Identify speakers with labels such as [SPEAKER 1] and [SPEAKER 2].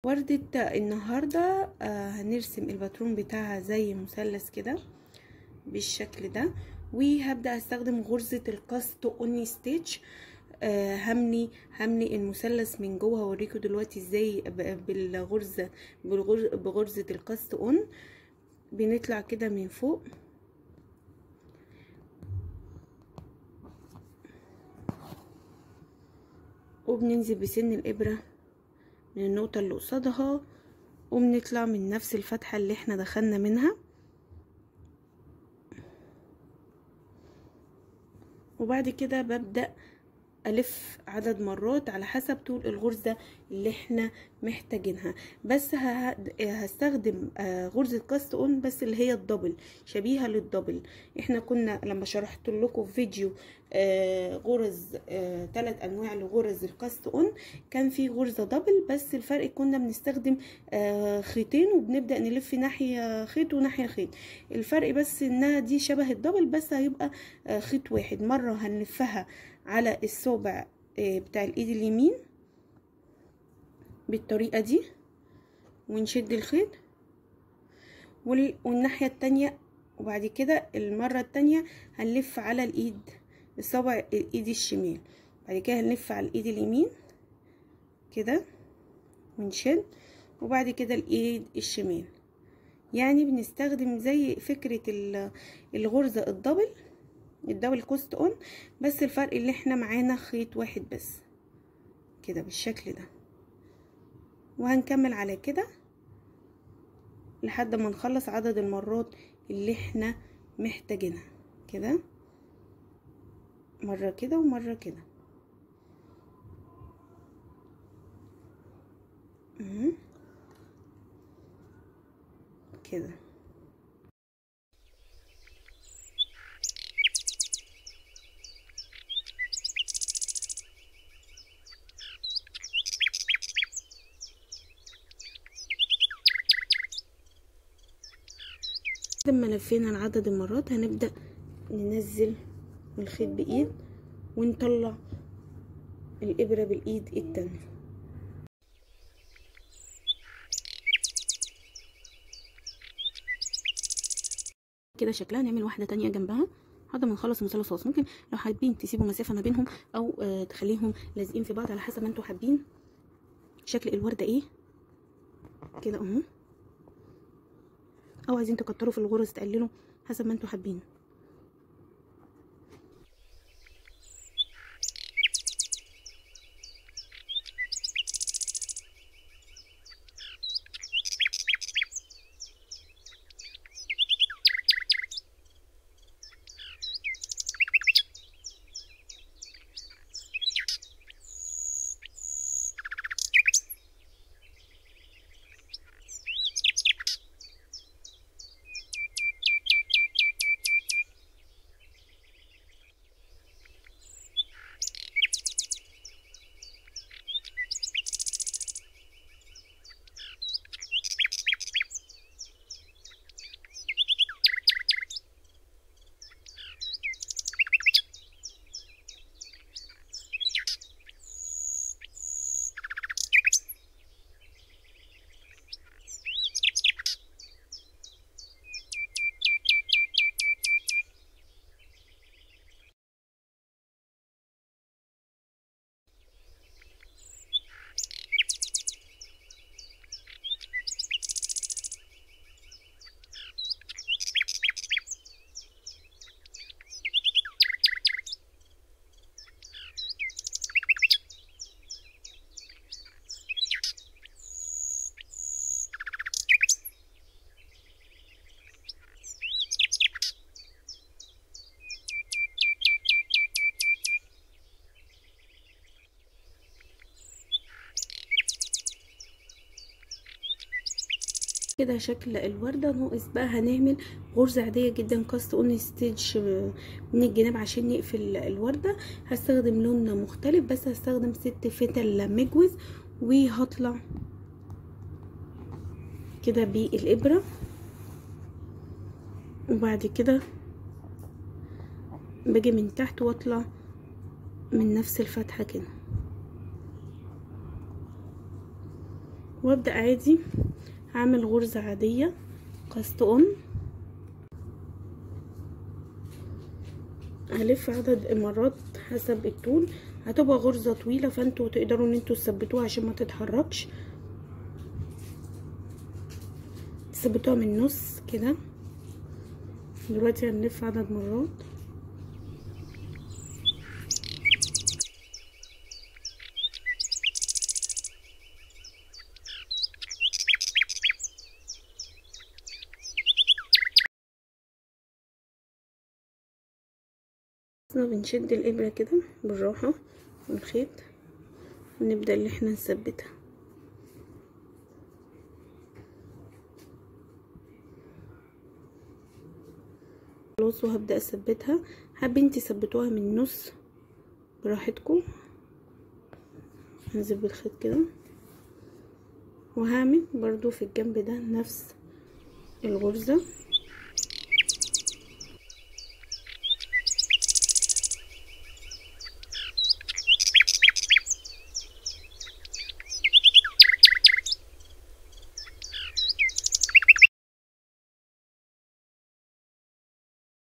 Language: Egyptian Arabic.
[SPEAKER 1] وردة النهاردة آه هنرسم الباترون بتاعها زي مثلث كده بالشكل ده وهبدأ استخدم غرزة القصد اوني ستيتش آه همني همني المثلث من جوه هوريكم دلوقتي ازاي بالغرزة بغرزة القصد اون بنطلع كده من فوق وبننزل بسن الابره من النقطة اللي قصادها وبنطلع من نفس الفتحة اللي احنا دخلنا منها وبعد كده ببدأ ألف عدد مرات على حسب طول الغرزة اللي احنا محتاجينها بس هستخدم غرزة كاست اون بس اللي هي الدبل شبيهة للدبل احنا كنا لما شرحت لكم في فيديو غرز ثلاث انواع لغرز الكاست اون كان في غرزة دبل بس الفرق كنا بنستخدم خيطين وبنبدأ نلف ناحية خيط وناحية خيط الفرق بس انها دي شبه الدبل بس هيبقى خيط واحد مرة هنلفها على الصابع بتاع الايد اليمين بالطريقة دي ونشد الخيط والناحية التانية وبعد كده المرة التانية هنلف على الايد الصابع الايد الشمال بعد كده هنلف على الايد اليمين كده ونشد وبعد كده الايد الشمال يعني بنستخدم زي فكرة الغرزة الدبل الدبل كوست اون بس الفرق اللي احنا معانا خيط واحد بس كده بالشكل ده وهنكمل على كده لحد ما نخلص عدد المرات اللي احنا محتاجينها كده مرة كده ومرة كده كده لما لفينا العدد المرات هنبدأ ننزل الخيط بإيد ونطلع الإبرة بالإيد التانية كده شكلها نعمل واحدة تانية جنبها لحد ما نخلص المثلث خالص ممكن لو حابين تسيبوا مسافة ما بينهم أو آه تخليهم لازقين في بعض على حسب ما انتوا حابين شكل الوردة ايه كده اهو او عايزين تكتروا في الغرز تقللوا حسب ما انتوا حابين كده شكل الوردة ناقص بقى هنعمل غرزة عادية جدا كاست اون ستيتش من الجناب عشان نقفل الوردة هستخدم لون مختلف بس هستخدم ست فتل مجوز وهطلع كده بالإبرة وبعد كده باجي من تحت واطلع من نفس الفتحة كده وابدأ عادي هعمل غرزة عادية كاست اون هلف عدد مرات حسب الطول هتبقى غرزة طويلة فانتوا تقدروا ان انتوا تثبتوها عشان ما تتحركش تثبتوها من النص كده دلوقتي هنلف عدد مرات بنشد الابرة كده بالراحة والخيط ونبدأ اللي احنا نثبتها خلاص وهبدأ اثبتها حابين تثبتوها من النص براحتكم هنزل بالخيط كده وهعمل برضو في الجنب ده نفس الغرزة